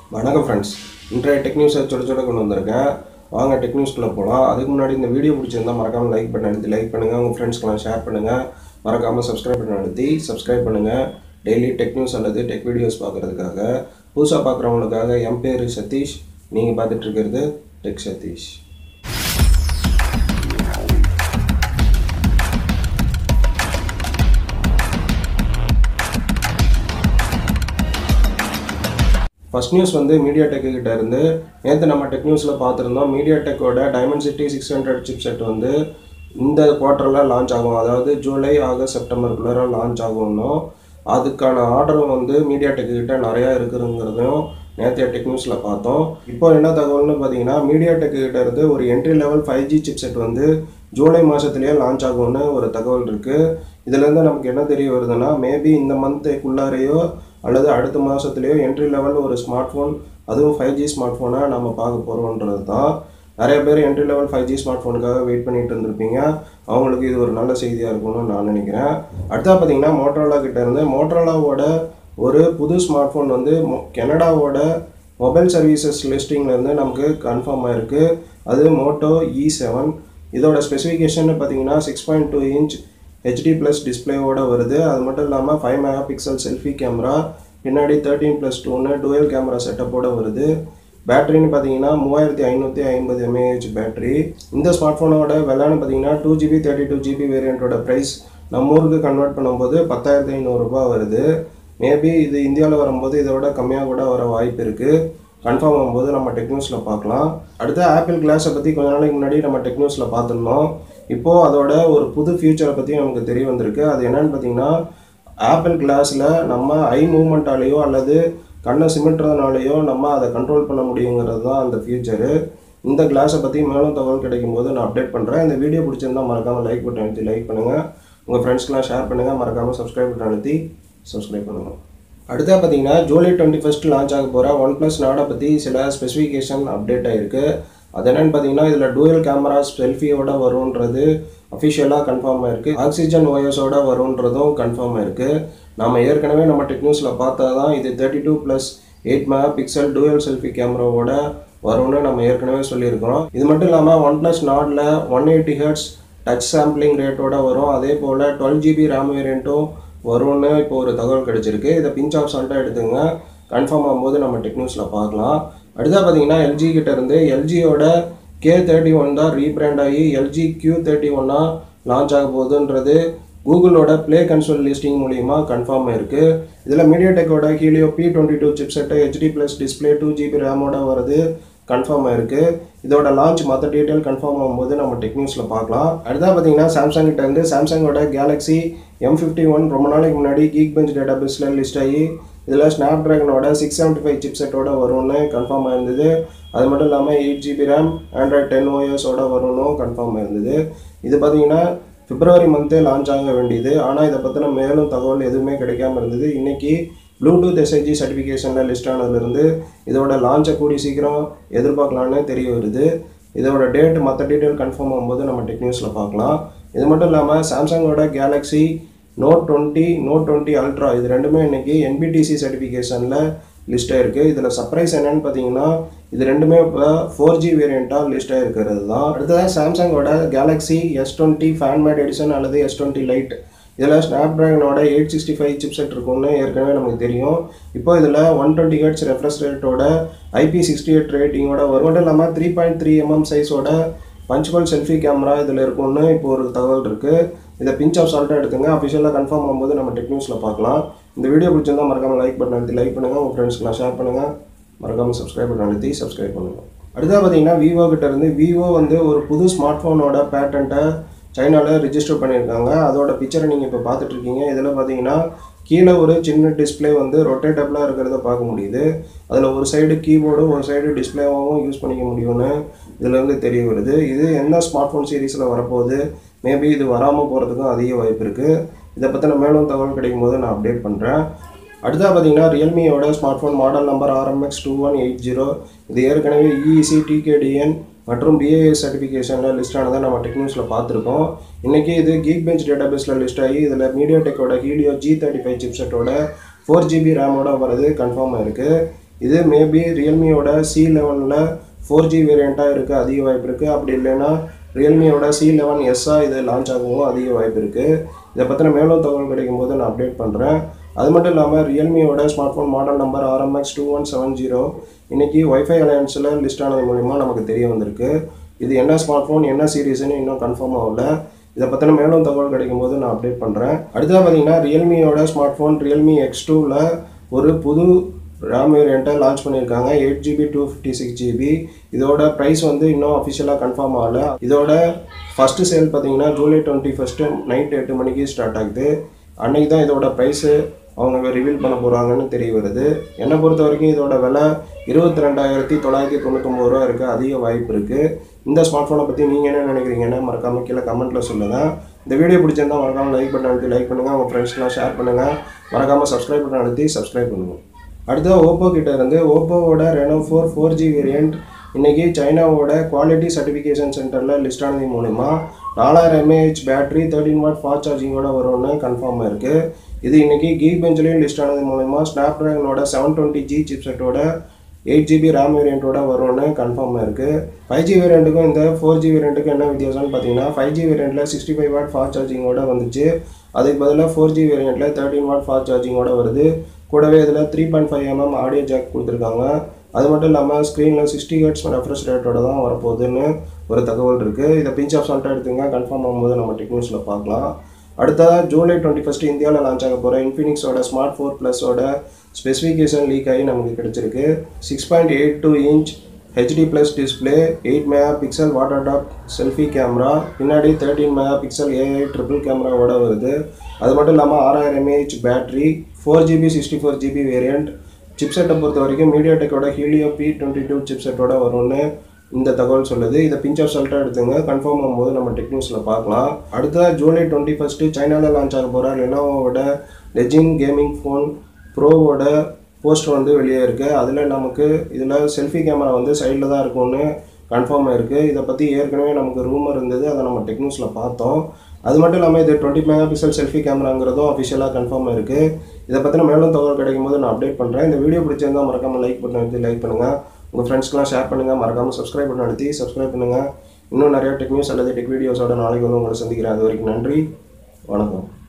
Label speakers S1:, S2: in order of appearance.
S1: வணக்கம் ஃப்ரெண்ட்ஸ் இன்றைய டெக் நியூஸை சுட சுட கொண்டு வந்திருக்கேன் வாங்க டெக் நியூஸ்குள்ளே போகலாம் அதுக்கு முன்னாடி இந்த வீடியோ பிடிச்சிருந்தா மறக்காமல் லைக் பண்ண அழுத்தி லைக் பண்ணுங்கள் உங்கள் ஃப்ரெண்ட்ஸ்க்கெலாம் ஷேர் பண்ணுங்கள் மறக்காமல் சப்ஸ்கிரைப் பண்ண அழுத்தி சப்ஸ்கிரைப் பண்ணுங்கள் டெய்லி டெக் நியூஸ் அல்லது டெக் வீடியோஸ் பார்க்குறதுக்காக புதுசாக பார்க்குறவங்களுக்காக என் பேர் சதீஷ் நீங்கள் பார்த்துட்டு இருக்கிறது டெக் சதீஷ் ஃபர்ஸ்ட் நியூஸ் வந்து மீடியா டெக்கு கிட்ட இருந்து நேற்று நம்ம டெக் நியூஸில் பார்த்துருந்தோம் மீடியா டெக்கோட diamond city six hundred chipset வந்து இந்த குவார்ட்டரில் லான்ச் ஆகும் அதாவது ஜூலை ஆகஸ்ட் செப்டம்பருக்குள்ளே லான்ச் ஆகும்னும் அதுக்கான ஆர்டரும் வந்து மீடியா டெக்கு கிட்ட நிறையா இருக்குதுங்கிறதையும் நேற்றைய டெக் நியூஸில் பார்த்தோம் இப்போ என்ன தகவல்னு பார்த்தீங்கன்னா மீடியா டெக்கு கிட்ட இருந்து ஒரு entry level five G chipset வந்து ஜூலை மாதத்துலேயே லான்ச் ஆகும்னு ஒரு தகவல் இருக்குது இதுலேருந்து நமக்கு என்ன தெரிய வருதுன்னா மேபி இந்த மந்த்துக்குள்ளாரையோ அல்லது அடுத்த மாதத்துலேயோ என்ட்ரி லெவல் ஒரு ஸ்மார்ட் ஃபோன் அதுவும் ஃபைவ் ஜி ஸ்மார்ட் ஃபோனை நம்ம பார்க்க போகிறோன்றது தான் நிறைய பேர் என்ட்ரி லெவல் ஃபைவ் ஜி ஸ்மார்ட் ஃபோனுக்காக வெயிட் பண்ணிட்டு இருந்திருப்பீங்க அவங்களுக்கு இது ஒரு நல்ல செய்தியாக இருக்கும்னு நான் நினைக்கிறேன் அடுத்தா பார்த்தீங்கன்னா மோட்டரோலா கிட்ட இருந்து மோட்டரோலாவோட ஒரு புது ஸ்மார்ட் ஃபோன் வந்து மொ- கனடாவோட மொபைல் சர்வீசஸ் லிஸ்டிங்லேருந்து நமக்கு கன்ஃபார்ம் ஆயிருக்கு அது மோட்டோ இ செவன் இதோட ஸ்பெசிஃபிகேஷன் பார்த்தீங்கன்னா six point two inch HD plus டிஸ்பிளேவோட வருது அது மட்டும் இல்லாமல் five megapixel selfie camera பின்னாடி தேர்ட்டீன் ப்ளஸ் டூன்னு டுவெல் கேமரா செட்டப்போட வருது பேட்டரின்னு பார்த்தீங்கன்னா மூவாயிரத்தி ஐநூற்றி ஐம்பது எம்ஏஹெச் பேட்டரி இந்த ஸ்மார்ட் ஃபோனோட விலைன்னு பார்த்தீங்கன்னா two GB thirty two GB வேரியண்ட்டோட ப்ரைஸ் நம்ம ஊருக்கு கன்வெர்ட் பண்ணும்போது பத்தாயிரத்தி ஐநூறுரூபா வருது மேபி இது இந்தியாவில் வரும்போது இதோட கம்மியாக கூட வர வாய்ப்பு இருக்குது கன்ஃபார்ம் ஆகும்போது நம்ம டெக் நியூஸில் பார்க்கலாம் அடுத்து ஆப்பிள் கிளாஸை பற்றி கொஞ்ச நாளைக்கு முன்னாடி நம்ம டெக் நியூஸில் பார்த்துருந்தோம் இப்போது அதோட ஒரு புது ஃபியூச்சரை பற்றி நமக்கு தெரிய வந்திருக்கு அது என்னன்னு பார்த்தீங்கன்னா ஆப்பிள் கிளாஸில் நம்ம ஐ மூமெண்ட்டாலேயோ அல்லது கண்ணை சிமிட்டுறதுனாலையோ நம்ம அதை கண்ட்ரோல் பண்ண முடியுங்கிறது தான் அந்த ஃபியூச்சரு இந்த கிளாஸை பற்றி மேலும் தகவல் கிடைக்கும் போது நான் அப்டேட் பண்ணுறேன் இந்த வீடியோ பிடிச்சிருந்தா மறக்காமல் லைக் பட்டன் அழுத்தி லைக் பண்ணுங்கள் உங்கள் ஃப்ரெண்ட்ஸ்க்கெலாம் ஷேர் பண்ணுங்கள் மறக்காமல் சப்ஸ்கிரைப் பட்டன் அழுத்தி சப்ஸ்கிரைப் பண்ணுங்கள் அடுத்தா பார்த்தீங்கன்னா ஜூலை டுவெண்ட்டி ஃபஸ்ட் லான்ச் ஆக போகிற ஒன் ப்ளஸ் நாடை பற்றி சில ஸ்பெசிஃபிகேஷன் அப்டேட் ஆயிருக்கு அது என்னன்னு பார்த்தீங்கன்னா இதில் டூயல் கேமராஸ் செல்ஃபியோட வரும்ன்றது அஃபிஷியலாக கன்ஃபார்ம் ஆயிருக்கு ஆக்சிஜன் ஓஎஸோட வரும்ன்றதும் கன்ஃபார்ம் ஆயிருக்கு நம்ம ஏற்கனவே நம்ம டெக் நியூஸில் பார்த்தா தான் இது thirty two plus eight megapixel dual selfie கேமராவோட வரும்னு நம்ம ஏற்கனவே சொல்லியிருக்கிறோம் இது மட்டும் இல்லாமல் ஒன் ப்ளஸ் நாடில் one eighty hertz touch sampling ரேட்டோட வரும் அதே போல் டுவெல் ஜிபி ரேம் வேரியண்ட்டும் வரும்னு இப்போ ஒரு தகவல் கிடைச்சிருக்கு இதை பிஞ்ச் ஆஃப் சால்ட்டாக எடுத்துங்க கன்ஃபார்ம் ஆகும்போது நம்ம டெக் நியூஸில் பார்க்கலாம் அடுத்தா பார்த்தீங்கன்னா எல்ஜி கிட்ட இருந்து எல்ஜியோட கே தேர்ட்டி ஒன் தான் ரீபிராண்ட் ஆகி எல்ஜி கியூ தேர்ட்டி ஒன்னாக லான்ச் ஆக போகுதுன்றது கூகுளோட ப்ளே கன்சோல் லிஸ்டிங் மூலியமா கன்ஃபார்ம் ஆயிருக்கு இதில் மீடியாடெக்கோட Helio P twenty two chipset HD plus display two GB ரேமோட வருது கன்ஃபார்ம் ஆயிருக்கு இதோட லான்ச் மற்ற டீட்டெயில் கன்ஃபார்ம் ஆகும்போது நம்ம டெக் நியூஸில் பார்க்கலாம் அடுத்தா பார்த்தீங்கன்னா சாம்சங் கிட்ட இருந்து சாம்சங்கோட கேலக்ஸி எம் ஃபிஃப்டி ஒன் ரொம்ப நாளைக்கு முன்னாடி கீக் பெஞ்ச் டேட்டா பேஸில் லிஸ்ட் ஆகி இதில் ஸ்னாப் ட்ராகனோட சிக்ஸ் செவன்ட்டி ஃபைவ் சிப்செட்டோட வரும்னு கன்ஃபார்ம் ஆயிருந்தது அது மட்டும் இல்லாமல் eight GB RAM Android ten ஓஎஸோட வரும்னு கன்ஃபார்ம் ஆயிருந்தது இது பார்த்தீங்கன்னா பிப்ரவரி மந்த்தே லான்ச் ஆக வேண்டியது ஆனால் இதை பற்றின மேலும் தகவல் எதுவுமே கிடைக்காம இருந்தது இன்னைக்கு ப்ளூடூத் எஸ்ஐஜி சர்டிஃபிகேஷனில் லிஸ்ட் ஆனதுலேருந்து இதோட லான்ச்சை கூடி சீக்கிரம் எதிர்பார்க்கலான்னு தெரிய வருது இதோட டேட் மற்ற டீட்டெயில் கன்ஃபார்ம் ஆகும்போது நம்ம டெக் நியூஸில் பார்க்கலாம் இது மட்டும் இல்லாமல் சாம்சங்கோட Galaxy Note twenty Note twenty ultra இது ரெண்டுமே இன்னைக்கு என்பிடிசி சர்டிஃபிகேஷனில் லிஸ்ட் ஆயிருக்கு இதில் சர்ப்ரைஸ் என்னன்னு பார்த்தீங்கன்னா இது ரெண்டுமே இப்போ ஃபோர் ஜி வேரியண்ட்டாக லிஸ்ட் ஆயிருக்கிறது தான் அடுத்ததாக சாம்சங்கோட Galaxy S twenty fan made edition அல்லது எஸ் டுவெண்ட்டி லைட் இதில் ஸ்னாப் ட்ராகனோட எயிட் சிக்ஸ்டி ஃபைவ் சிப்செட் இருக்கும்னு ஏற்கனவே நமக்கு தெரியும் இப்போ இதில் ஒன் டுவெண்ட்டி ஹெட்ஸ் ரெஃப்ரெஷ் ரேட்டோட ஐபி சிக்ஸ்டி எயிட் ரேட்டிங்கோட வரும் மட்டும் இல்லாமல் த்ரீ பாயிண்ட் த்ரீ எம்எம் சைஸோட பஞ்ச்பல் செல்ஃபி கேமரா இதில் இருக்கும்னு இப்போ ஒரு தகவல் இருக்குது இதை பிஞ்ச் ஆஃப் சால்ட்டாக எடுத்துங்க அஃபிஷியலாக கன்ஃபார்ம் ஆகும்போது நம்ம டெக் நியூஸில் பார்க்கலாம் இந்த வீடியோ பிடிச்சிருந்தா மறக்காமல் லைக் பட்டன் அழுத்தி லைக் பண்ணுங்கள் உங்கள் ஃப்ரெண்ட்ஸ்க்குலாம் ஷேர் பண்ணுங்கள் மறக்காமல் சப்ஸ்கிரைப் பட்டன் அழுத்தி சப்ஸ்கிரைப் பண்ணுங்கள் அடுத்தா பார்த்தீங்கன்னா விவோ கிட்ட இருந்து விவோ வந்து ஒரு புது ஸ்மார்ட் ஃபோனோட பேட்டண்ட்டை சைனாவில் ரிஜிஸ்டர் பண்ணியிருக்காங்க அதோட பிக்சரை நீங்கள் இப்போ பார்த்துட்டு இருக்கீங்க இதில் பார்த்தீங்கன்னா கீழே ஒரு சின்ன டிஸ்ப்ளே வந்து ரொட்டேட்டபிளாக இருக்கிறத பார்க்க முடியுது அதில் ஒரு சைடு கீபோர்டும் ஒரு சைடு டிஸ்பிளேவாகவும் யூஸ் பண்ணிக்க முடியும்னு இதுல இருந்து தெரிய வருது இது என்ன ஸ்மார்ட் ஃபோன் சீரீஸில் வரப்போகுது மேபி இது வராமல் போகிறதுக்கும் அதிக வாய்ப்பு இருக்குது இதை பற்றின மேலும் தகவல் கிடைக்கும் போது நான் அப்டேட் பண்ணுறேன் அடுத்தா பார்த்தீங்கன்னா ரியல்மியோட smartphone model number RMX two one eight zero இது ஏற்கனவே இஇசி டிகேடிஎன் மற்றும் பிஏஎஸ் சர்டிஃபிகேஷனில் லிஸ்ட் ஆனதை நம்ம டெக் நியூஸில் பார்த்துருக்கோம் இன்றைக்கி இது கீக் பெஞ்ச் டேட்டா பேஸில் லிஸ்ட் ஆகி இதில் மீடியா டெக்கோட ஹீலியோ ஜி தேர்ட்டி ஃபைவ் சிப்செட்டோட ஃபோர் ஜிபி ரேமோட வரது கன்ஃபார்ம் ஆயிருக்கு இது மேபி ரியல்மியோட சி லெவனில் ஃபோர் ஜி வேரியண்ட்டாக இருக்க அதிக வாய்ப்பு இருக்குது அப்படி இல்லைன்னா ரியல்மியோட சி லெவன் எஸ்ஸாக இது லான்ச் ஆகவும் அதிக வாய்ப்பு இருக்குது இதை பற்றின மேலும் தகவல் கிடைக்கும் போது நான் அப்டேட் பண்ணுறேன் அது மட்டும் இல்லாமல் ரியல்மியோட smartphone model number RMX two one seven zero இன்றைக்கி ஒய்ஃபை அலையன்ஸில் லிஸ்ட் ஆனது மூலிமா நமக்கு தெரிய வந்திருக்கு இது என்ன ஸ்மார்ட் ஃபோன் என்ன சீரீஸ்னு இன்னும் கன்ஃபார்ம் ஆகல இதை பற்றின மேலும் தகவல் கிடைக்கும் போது நான் அப்டேட் பண்ணுறேன் அடுத்ததாக பார்த்தீங்கன்னா ரியல்மியோட ஸ்மார்ட் ஃபோன் ரியல்மி எக்ஸ் டூவில் ஒரு புது ரேம் வேரியண்ட்டை லான்ச் பண்ணியிருக்காங்க eight GB two fifty six GB இதோட ப்ரைஸ் வந்து இன்னும் அஃபிஷியலாக கன்ஃபார்ம் ஆகல இதோட ஃபஸ்ட்டு சேல் பார்த்தீங்கன்னா ஜூலை டுவெண்ட்டி ஃபஸ்ட்டு நைட் எட்டு மணிக்கு ஸ்டார்ட் ஆகுது அன்னைக்கு தான் இதோட ப்ரைஸு அவங்க ரிவீல் பண்ண போகிறாங்கன்னு தெரிய வருது என்னை பொறுத்த வரைக்கும் இதோட விலை இருபத்தி ரெண்டாயிரத்தி தொள்ளாயிரத்தி தொண்ணூத்தொம்பது ரூபா இருக்குது அதிக வாய்ப்பு இருக்குது இந்த ஸ்மார்ட் ஃபோனை பற்றி நீங்கள் என்ன நினைக்கிறீங்கன்னு மறக்காமல் கீழே கமெண்ட்டில் சொல்லுங்கள் இந்த வீடியோ பிடிச்சிருந்தா மறக்காமல் லைக் பண்ண அழுத்தி லைக் பண்ணுங்கள் உங்கள் ஃப்ரெண்ட்ஸ்க்கெலாம் ஷேர் பண்ணுங்கள் மறக்காமல் சப்ஸ்கிரைப் பண்ண அழுத்தி சப்ஸ்கிரைப் பண்ணுங்கள் அடுத்தது ஓப்போ கிட்ட இருந்து ஓப்போவோட Reno four four G variant இன்றைக்கி சைனாவோட குவாலிட்டி சர்டிஃபிகேஷன் சென்டரில் லிஸ்ட் ஆனது மூலிமா நாலாயிரம் mAh battery thirteen watt fast சார்ஜிங்கோட வரும்னு கன்ஃபார்ம் இருக்குது இது இன்றைக்கி கீ பெஞ்சிலையும் லிஸ்ட் ஆனது மூலிமா ஸ்னாப் ட்ராகனோட செவன் டுவெண்ட்டி ஜி சிப்செட்டோட எயிட் ஜிபி ரேம் வேரியண்ட்டோட வரும்னு கன்ஃபார்ம் இருக்குது ஃபைவ் ஜி வேரியண்ட்டுக்கும் இந்த ஃபோர் ஜி வேரியண்ட்டுக்கும் என்ன வித்தியாசம்னு பார்த்தீங்கன்னா ஃபைவ் ஜி வேரியண்ட்டில் சிக்ஸ்டி ஃபைவ் வாட் ஃபாஸ்ட் சார்ஜிங்கோட வந்துச்சு அதுக்கு பதிலாக ஃபோர் ஜி வேரியண்ட்டில் தேர்ட்டின் வாட் ஃபாஸ்ட் சார்ஜிங்கோட வருது கூடவே இதில் three point five MM audio jack கொடுத்துருக்காங்க அது மட்டும் இல்லாமல் ஸ்க்ரீனில் சிக்ஸ்டி ஹெட்ஸ் ரெஃப்ரெஷ் ரேட்டோட தான் வரப்போகுதுன்னு ஒரு தகவல் இருக்குது இதை பிஞ்ச் ஆஃப் சால்ட்டாக எடுத்துங்க கன்ஃபார்ம் ஆகும்போது நம்ம டெக்னிக்ஸில் பார்க்கலாம் அடுத்ததாக ஜூலை டுவெண்ட்டி ஃபஸ்ட்டு இந்தியாவில் லான்ச் ஆக போகிற இன்ஃபினிக்ஸோட ஸ்மார்ட் ஃபோர் ப்ளஸோட ஸ்பெசிஃபிகேஷன் லீக் ஆகி நமக்கு கிடச்சிருக்கு six point eight two inch HD plus display eight megapixel water drop selfie camera பின்னாடி thirteen megapixel AI triple கேமராவோட வருது அது மட்டும் இல்லாமல் ஆறாயிரம் mAh battery four GB sixty four GB variant சிப்செட்டை பொறுத்த வரைக்கும் மீடியா டெக்கோட ஹீலியோ பி டுவெண்ட்டி டூ சிப்செட்டோட வரும்னு இந்த தகவல் சொல்லுது இதை பிஞ்ச் ஆஃப் சால்ட்டாக எடுத்துங்க கன்ஃபார்ம் ஆகும்போது நம்ம டெக்னிக்ஸில் பார்க்கலாம் அடுத்ததாக ஜூலை டுவெண்ட்டி ஃபஸ்ட்டு சைனாவில் லான்ச் ஆக போகிற லெனோவோட லெஜிங் கேமிங் ஃபோன் ப்ரோவோட போஸ்டர் வந்து வெளியே இருக்குது அதில் நமக்கு இதில் செல்ஃபி கேமரா வந்து சைடில் தான் இருக்கும்னு கன்ஃபார்ம் இருக்குது இதை பற்றி ஏற்கனவே நமக்கு ரூமர் இருந்தது அதை நம்ம டெக்னிக்ஸில் பார்த்தோம் அது மட்டும் இல்லாமல் இது டுவெண்ட்டி மெகா பிக்சல் செல்ஃபி கேமராங்கிறதும் அஃபிஷியலாக கன்ஃபார்ம் இருக்குது இதை பற்றின மேலும் தகவல் கிடைக்கும் போது நான் அப்டேட் பண்ணுறேன் இந்த வீடியோ பிடிச்சிருந்தால் மறக்காமல் லைக் பண்ணி வந்து லைக் பண்ணுங்கள் உங்கள் ஃப்ரெண்ட்ஸ்க்கெலாம் ஷேர் பண்ணுங்கள் மறக்காமல் சப்ஸ்கிரைப் பண்ண அழுத்தி சப்ஸ்கிரைப் பண்ணுங்கள் இன்னும் நிறைய டெக் நியூஸ் அல்லது டெக் வீடியோஸோட நாளைக்கு வந்து உங்களை சந்திக்கிறேன் அது வரைக்கும் நன்றி வணக்கம்